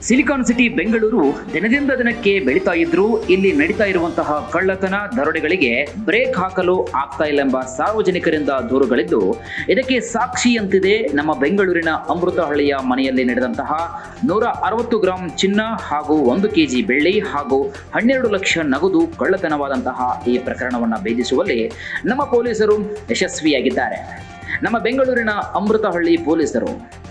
silicon city Bengaluru ದಿನದಿಂದ ದಿನಕ್ಕೆ ಬೆಳೀತಾ ಇದ್ರೂ ಇಲ್ಲಿ ನಡೀತಾ ಇರುವಂತಹ ಕಳ್ಳತನ ದರೋಡೆಗಳಿಗೆ ಬ್ರೇಕ್ ಹಾಕಲು ಆಗ್ತಾ ಇಲ್ಲ ಎಂಬ ಸಾರ್ವಜನಿಕರಿಂದ ದೂರುಗಳಿದ್ದು ಇದಕ್ಕೆ ಸಾಕ್ಷಿಯಂತಿದೆ ನಮ್ಮ ಬೆಂಗಳೂರಿನ ಅಮೃತಹಳ್ಳಿಯ ಮನೆಯಲ್ಲಿ ನಡೆದಂತಹ ನೂರ ಅರವತ್ತು ಗ್ರಾಂ ಚಿನ್ನ ಹಾಗೂ ಒಂದು ಕೆಜಿ ಬೆಳ್ಳಿ ಹಾಗೂ ಹನ್ನೆರಡು ಲಕ್ಷ ನಗದು ಕಳ್ಳತನವಾದಂತಹ ಈ ಪ್ರಕರಣವನ್ನು ಭೇದಿಸುವಲ್ಲಿ ನಮ್ಮ ಪೊಲೀಸರು ಯಶಸ್ವಿಯಾಗಿದ್ದಾರೆ ನಮ್ಮ ಬೆಂಗಳೂರಿನ ಅಮೃತಹಳ್ಳಿ ಪೊಲೀಸರು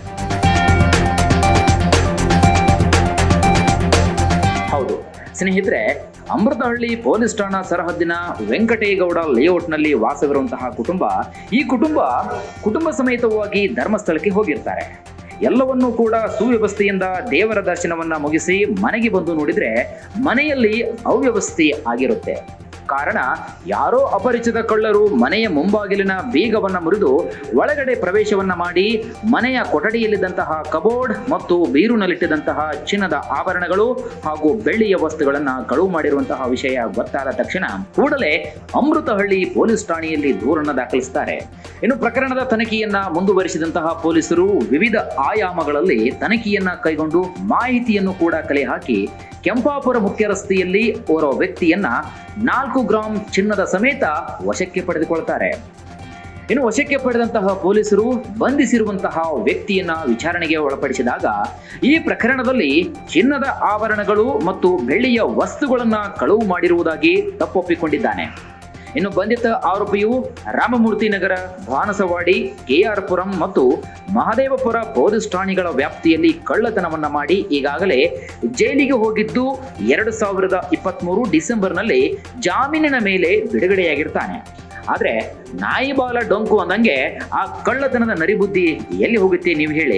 ಹೌದು ಸ್ನೇಹಿತರೆ ಅಮೃತಹಳ್ಳಿ ಪೊಲೀಸ್ ಠಾಣಾ ಸರಹದ್ದಿನ ವೆಂಕಟೇಗೌಡ ಲೇಔಟ್ನಲ್ಲಿ ವಾಸವಿರುವಂತಹ ಕುಟುಂಬ ಈ ಕುಟುಂಬ ಕುಟುಂಬ ಸಮೇತವಾಗಿ ಧರ್ಮಸ್ಥಳಕ್ಕೆ ಹೋಗಿರ್ತಾರೆ ಎಲ್ಲವನ್ನೂ ಕೂಡ ಸುವ್ಯವಸ್ಥೆಯಿಂದ ದೇವರ ದರ್ಶನವನ್ನ ಮುಗಿಸಿ ಮನೆಗೆ ಬಂದು ನೋಡಿದ್ರೆ ಮನೆಯಲ್ಲಿ ಅವ್ಯವಸ್ಥೆ ಆಗಿರುತ್ತೆ ಕಾರಣ ಯಾರೋ ಅಪರಿಚಿತ ಕಳ್ಳರು ಮನೆಯ ಮುಂಬಾಗಿಲಿನ ಬೀಗವನ್ನ ಮುರಿದು ಒಳಗಡೆ ಪ್ರವೇಶವನ್ನ ಮಾಡಿ ಮನೆಯ ಕೊಠಡಿಯಲ್ಲಿದ್ದಂತಹ ಕಬೋರ್ಡ್ ಮತ್ತು ಬೀರುನಲ್ಲಿಟ್ಟಿದ್ದಂತಹ ಚಿನ್ನದ ಆಭರಣಗಳು ಹಾಗೂ ಬೆಳ್ಳಿಯ ವಸ್ತುಗಳನ್ನ ಕಳುವು ಮಾಡಿರುವಂತಹ ವಿಷಯ ಗೊತ್ತಾದ ತಕ್ಷಣ ಕೂಡಲೇ ಅಮೃತಹಳ್ಳಿ ಪೊಲೀಸ್ ಠಾಣೆಯಲ್ಲಿ ದೂರನ್ನ ದಾಖಲಿಸುತ್ತಾರೆ ಇನ್ನು ಪ್ರಕರಣದ ತನಿಖೆಯನ್ನ ಮುಂದುವರಿಸಿದಂತಹ ಪೊಲೀಸರು ವಿವಿಧ ಆಯಾಮಗಳಲ್ಲಿ ತನಿಖೆಯನ್ನ ಕೈಗೊಂಡು ಮಾಹಿತಿಯನ್ನು ಕೂಡ ಕಲೆ ಹಾಕಿ ಕೆಂಪಾಪುರ ಮುಖ್ಯ ರಸ್ತೆಯಲ್ಲಿ ಓರ್ವ ವ್ಯಕ್ತಿಯನ್ನ ನಾಲ್ಕು ಗ್ರಾಂ ಚಿನ್ನದ ಸಮೇತ ವಶಕ್ಕೆ ಪಡೆದುಕೊಳ್ತಾರೆ ಇನ್ನು ವಶಕ್ಕೆ ಪಡೆದಂತಹ ಪೊಲೀಸರು ಬಂಧಿಸಿರುವಂತಹ ವ್ಯಕ್ತಿಯನ್ನ ವಿಚಾರಣೆಗೆ ಒಳಪಡಿಸಿದಾಗ ಈ ಪ್ರಕರಣದಲ್ಲಿ ಚಿನ್ನದ ಆಭರಣಗಳು ಮತ್ತು ಬೆಳ್ಳಿಯ ವಸ್ತುಗಳನ್ನ ಕಳುವು ಮಾಡಿರುವುದಾಗಿ ತಪ್ಪೊಪ್ಪಿಕೊಂಡಿದ್ದಾನೆ ಇನ್ನು ಬಂಧಿತ ಆರೋಪಿಯು ರಾಮಮೂರ್ತಿ ನಗರ ಬಾನಸವಾಡಿ ಕೆಆರ್ ಪುರಂ ಮತ್ತು ಮಹದೇವಪುರ ಪೊಲೀಸ್ ಠಾಣೆಗಳ ವ್ಯಾಪ್ತಿಯಲ್ಲಿ ಕಳ್ಳತನವನ್ನ ಮಾಡಿ ಈಗಾಗಲೇ ಜೈಲಿಗೆ ಹೋಗಿದ್ದು ಎರಡು ಸಾವಿರದ ಇಪ್ಪತ್ಮೂರು ಡಿಸೆಂಬರ್ನಲ್ಲಿ ಜಾಮೀನಿನ ಮೇಲೆ ಬಿಡುಗಡೆಯಾಗಿರ್ತಾನೆ ಆದ್ರೆ ನಾಯಿ ಬಾಲ ಡೊಂಕು ಅಂದಂಗೆ ಆ ಕಳ್ಳತನದ ನರಿಬುದ್ಧಿ ಎಲ್ಲಿ ಹೋಗುತ್ತೆ ನೀವು ಹೇಳಿ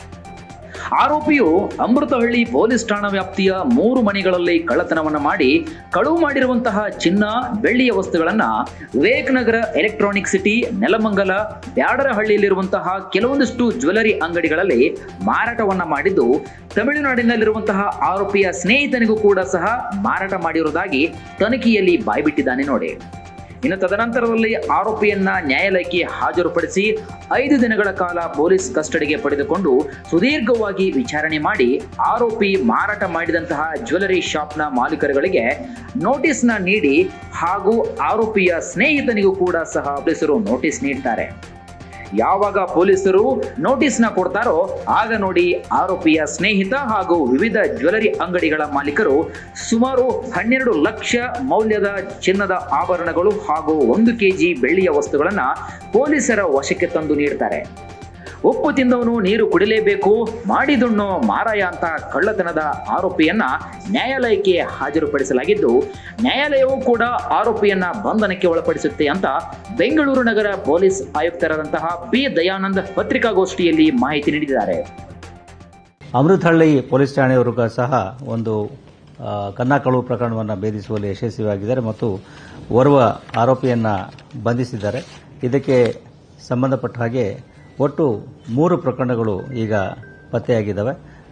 ಆರೋಪಿಯು ಅಮೃತಹಳ್ಳಿ ಪೊಲೀಸ್ ಠಾಣಾ ವ್ಯಾಪ್ತಿಯ ಮೂರು ಮನೆಗಳಲ್ಲಿ ಕಳ್ಳತನವನ್ನ ಮಾಡಿ ಕಳುವು ಮಾಡಿರುವಂತಹ ಚಿನ್ನ ಬೆಳ್ಳಿಯ ವಸ್ತುಗಳನ್ನ ವಿವೇಕ್ ನಗರ ಎಲೆಕ್ಟ್ರಾನಿಕ್ ಸಿಟಿ ನೆಲಮಂಗಲ ಬ್ಯಾಡರಹಳ್ಳಿಯಲ್ಲಿರುವಂತಹ ಕೆಲವೊಂದಿಷ್ಟು ಜ್ಯುವೆಲರಿ ಅಂಗಡಿಗಳಲ್ಲಿ ಮಾರಾಟವನ್ನ ಮಾಡಿದ್ದು ತಮಿಳುನಾಡಿನಲ್ಲಿರುವಂತಹ ಆರೋಪಿಯ ಸ್ನೇಹಿತನಿಗೂ ಕೂಡ ಸಹ ಮಾರಾಟ ಮಾಡಿರುವುದಾಗಿ ತನಿಖೆಯಲ್ಲಿ ಬಾಯ್ಬಿಟ್ಟಿದ್ದಾನೆ ನೋಡಿ ಇನ್ನು ತದನಂತರದಲ್ಲಿ ಆರೋಪಿಯನ್ನ ನ್ಯಾಯಾಲಯಕ್ಕೆ ಹಾಜರುಪಡಿಸಿ ಐದು ದಿನಗಳ ಕಾಲ ಪೊಲೀಸ್ ಕಸ್ಟಡಿಗೆ ಪಡೆದುಕೊಂಡು ಸುದೀರ್ಘವಾಗಿ ವಿಚಾರಣೆ ಮಾಡಿ ಆರೋಪಿ ಮಾರಾಟ ಮಾಡಿದಂತಹ ಜ್ಯುವೆಲರಿ ಶಾಪ್ನ ಮಾಲೀಕರುಗಳಿಗೆ ನೋಟಿಸ್ನ ನೀಡಿ ಹಾಗೂ ಆರೋಪಿಯ ಸ್ನೇಹಿತನಿಗೂ ಕೂಡ ಸಹ ಪೊಲೀಸರು ನೋಟಿಸ್ ನೀಡ್ತಾರೆ ಯಾವಾಗ ಪೊಲೀಸರು ನೋಟಿಸ್ನ ಕೊಡ್ತಾರೋ ಆಗ ನೋಡಿ ಆರೋಪಿಯ ಸ್ನೇಹಿತ ಹಾಗೂ ವಿವಿಧ ಜ್ಯುವೆಲರಿ ಅಂಗಡಿಗಳ ಮಾಲೀಕರು ಸುಮಾರು ಹನ್ನೆರಡು ಲಕ್ಷ ಮೌಲ್ಯದ ಚಿನ್ನದ ಆಭರಣಗಳು ಹಾಗೂ ಒಂದು ಕೆಜಿ ಬೆಳ್ಳಿಯ ವಸ್ತುಗಳನ್ನ ಪೊಲೀಸರ ವಶಕ್ಕೆ ತಂದು ನೀಡ್ತಾರೆ ಉಪ್ಪು ತಿಂದವನು ನೀರು ಕುಡಿಲೇಬೇಕು ಮಾಡಿದುಣ್ಣೋ ಮಾರಾಯ ಅಂತ ಕಳ್ಳತನದ ಆರೋಪಿಯನ್ನ ನ್ಯಾಯಾಲಯಕ್ಕೆ ಹಾಜರುಪಡಿಸಲಾಗಿದ್ದು ನ್ಯಾಯಾಲಯವೂ ಕೂಡ ಆರೋಪಿಯನ್ನ ಬಂಧನಕ್ಕೆ ಒಳಪಡಿಸುತ್ತೆ ಅಂತ ಬೆಂಗಳೂರು ನಗರ ಪೊಲೀಸ್ ಆಯುಕ್ತರಾದಂತಹ ಪಿ ದಯಾನಂದ್ ಪತ್ರಿಕಾಗೋಷ್ಠಿಯಲ್ಲಿ ಮಾಹಿತಿ ನೀಡಿದ್ದಾರೆ ಅಮೃತಹಳ್ಳಿ ಪೊಲೀಸ್ ಠಾಣೆಯವರು ಸಹ ಒಂದು ಆ, ಕನ್ನ ಕಳುವು ಪ್ರಕರಣವನ್ನು ಭೇದಿಸುವಲ್ಲಿ ಯಶಸ್ವಿಯಾಗಿದ್ದಾರೆ ಮತ್ತು ಓರ್ವ ಆರೋಪಿಯನ್ನು ಬಂಧಿಸಿದ್ದಾರೆ ಇದಕ್ಕೆ ಸಂಬಂಧಪಟ್ಟ ಹಾಗೆ ಒಟ್ಟು ಮೂರು ಪ್ರಕರಣಗಳು ಈಗ ಪತ್ತೆಯಾಗಿದ್ದಾವೆ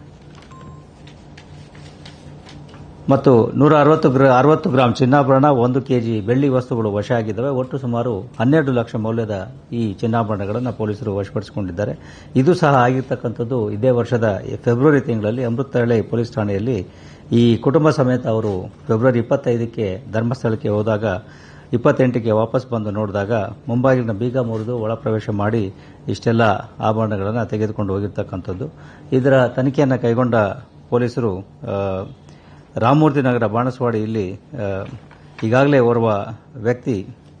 ಮತ್ತು ನೂರ ಅರವತ್ತು ಗ್ರಾ ಅರವತ್ತು ಗ್ರಾಂ ಚಿನ್ನಾಭರಣ ಒಂದು ಕೆಜಿ ಬೆಳ್ಳಿ ವಸ್ತುಗಳು ವಶ ಆಗಿದ್ದಾವೆ ಒಟ್ಟು ಸುಮಾರು ಹನ್ನೆರಡು ಲಕ್ಷ ಮೌಲ್ಯದ ಈ ಚಿನ್ನಾಭರಣಗಳನ್ನು ಪೊಲೀಸರು ವಶಪಡಿಸಿಕೊಂಡಿದ್ದಾರೆ ಇದು ಸಹ ಆಗಿರ್ತಕ್ಕಂಥದ್ದು ಇದೇ ವರ್ಷದ ಫೆಬ್ರವರಿ ತಿಂಗಳಲ್ಲಿ ಅಮೃತಹಳ್ಳಿ ಪೊಲೀಸ್ ಠಾಣೆಯಲ್ಲಿ ಈ ಕುಟುಂಬ ಸಮೇತ ಅವರು ಫೆಬ್ರವರಿ ಇಪ್ಪತ್ತೈದಕ್ಕೆ ಧರ್ಮಸ್ಥಳಕ್ಕೆ ಹೋದಾಗ ಇಪ್ಪತ್ತೆಂಟಕ್ಕೆ ವಾಪಸ್ ಬಂದು ನೋಡಿದಾಗ ಮುಂಬಾಗಿಲಿನ ಬೀಗ ಮುರಿದು ಒಳ ಪ್ರವೇಶ ಮಾಡಿ ಇಷ್ಟೆಲ್ಲ ಆಭರಣಗಳನ್ನು ತೆಗೆದುಕೊಂಡು ಹೋಗಿರ್ತಕ್ಕಂಥದ್ದು ಇದರ ತನಿಖೆಯನ್ನು ಕೈಗೊಂಡ ಪೊಲೀಸರು ಆ, ರಾಮಮೂರ್ತಿ ನಗರ ಬಾಣಸವಾಡಿ ಇಲ್ಲಿ ಆ, ಈಗಾಗಲೇ ಓರ್ವ ವ್ಯಕ್ತಿ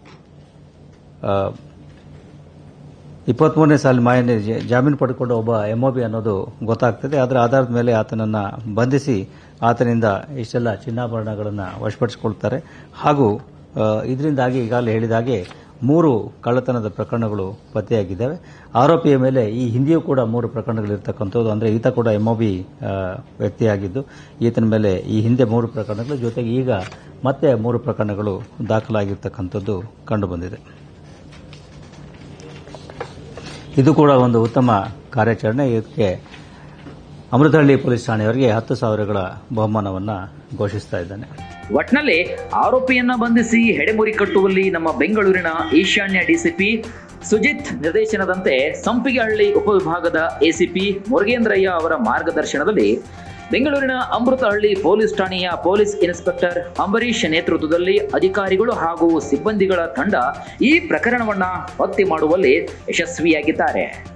ಇಪ್ಪತ್ಮೂರನೇ ಸಾಲಿನ ಮಾಯನೆ ಜ- ಜಾಮೀನು ಪಡೆದುಕೊಂಡ ಒಬ್ಬ ಎಂಒಬಿ ಅನ್ನೋದು ಗೊತ್ತಾಗ್ತದೆ ಅದರ ಆಧಾರದ ಮೇಲೆ ಆತನನ್ನು ಬಂಧಿಸಿ ಆತನಿಂದ ಇಷ್ಟೆಲ್ಲ ಚಿನ್ನಾಭರಣಗಳನ್ನು ವಶಪಡಿಸಿಕೊಳ್ತಾರೆ ಹಾಗೂ ಆ, ಇದರಿಂದಾಗಿ ಈಗಾಗಲೇ ಹೇಳಿದ ಹಾಗೆ ಮೂರು ಕಳ್ಳತನದ ಪ್ರಕರಣಗಳು ಪತ್ತೆಯಾಗಿದ್ದಾವೆ ಆರೋಪಿಯ ಮೇಲೆ ಈ ಹಿಂದೆಯೂ ಕೂಡ ಮೂರು ಪ್ರಕರಣಗಳಿರ್ತಕ್ಕಂಥದ್ದು ಅಂದರೆ ಈತ ಕೂಡ ಎಂಒಬಿ ವ್ಯಕ್ತಿಯಾಗಿದ್ದು ಈತನ ಮೇಲೆ ಈ ಹಿಂದೆ ಮೂರು ಪ್ರಕರಣಗಳು ಜೊತೆಗೆ ಈಗ ಮತ್ತೆ ಮೂರು ಪ್ರಕರಣಗಳು ದಾಖಲಾಗಿರ್ತಕ್ಕಂಥದ್ದು ಕಂಡುಬಂದಿದೆ ಇದು ಕೂಡ ಒಂದು ಉತ್ತಮ ಕಾರ್ಯಾಚರಣೆ ಇದಕ್ಕೆ ಅಮೃತಹಳ್ಳಿ ಪೊಲೀಸ್ ಠಾಣೆಯವರಿಗೆ ಹತ್ತು ಸಾವಿರಗಳ ಬಹುಮಾನವನ್ನು ಘೋಷಿಸ್ತಾ ಇದ್ದಾನೆ ಒಟ್ನಲ್ಲಿ ಆರೋಪಿಯನ್ನ ಬಂಧಿಸಿ ಹೆಡೆಮುರಿ ಕಟ್ಟುವಲ್ಲಿ ನಮ್ಮ ಬೆಂಗಳೂರಿನ ಈಶಾನ್ಯ ಡಿಸಿಪಿ ಸುಜಿತ್ ನಿರ್ದೇಶನದಂತೆ ಸಂಪಿಗೆಹಳ್ಳಿ ಉಪವಿಭಾಗದ ಎಸಿಪಿ ಮುರುಗೇಂದ್ರಯ್ಯ ಅವರ ಮಾರ್ಗದರ್ಶನದಲ್ಲಿ ಬೆಂಗಳೂರಿನ ಅಮೃತಹಳ್ಳಿ ಪೊಲೀಸ್ ಠಾಣೆಯ ಪೊಲೀಸ್ ಇನ್ಸ್ಪೆಕ್ಟರ್ ಅಂಬರೀಶ್ ನೇತೃತ್ವದಲ್ಲಿ ಅಧಿಕಾರಿಗಳು ಹಾಗೂ ಸಿಬ್ಬಂದಿಗಳ ತಂಡ ಈ ಪ್ರಕರಣವನ್ನ ಪತ್ತೆ ಮಾಡುವಲ್ಲಿ ಯಶಸ್ವಿಯಾಗಿದ್ದಾರೆ